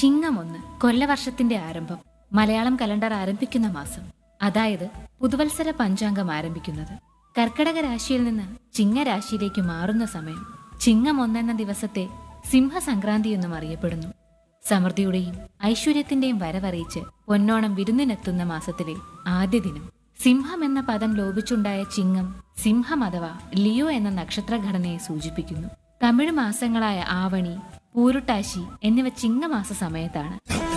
ചിങ്ങം ഒന്ന് കൊല്ലവർഷത്തിന്റെ ആരംഭം മലയാളം കലണ്ടർ ആരംഭിക്കുന്ന മാസം അതായത് പുതുവത്സര പഞ്ചാംഗം ആരംഭിക്കുന്നത് കർക്കടക രാശിയിൽ നിന്ന് ചിങ്ങരാശിയിലേക്ക് മാറുന്ന സമയം ചിങ്ങം ഒന്നെന്ന ദിവസത്തെ സിംഹസംക്രാന്തി എന്നും അറിയപ്പെടുന്നു സമൃദ്ധിയുടെയും ഐശ്വര്യത്തിന്റെയും വരവറിയിച്ച് പൊന്നോണം വിരുന്നിനെത്തുന്ന മാസത്തിലെ ആദ്യ ദിനം സിംഹം എന്ന പദം ലോപിച്ചുണ്ടായ ചിങ്ങം സിംഹം അഥവാ ലിയോ എന്ന നക്ഷത്രഘടനയെ സൂചിപ്പിക്കുന്നു തമിഴ് മാസങ്ങളായ ആവണി പൂരുട്ടാശി എന്നിവ ചിങ്ങമാസ സമയത്താണ്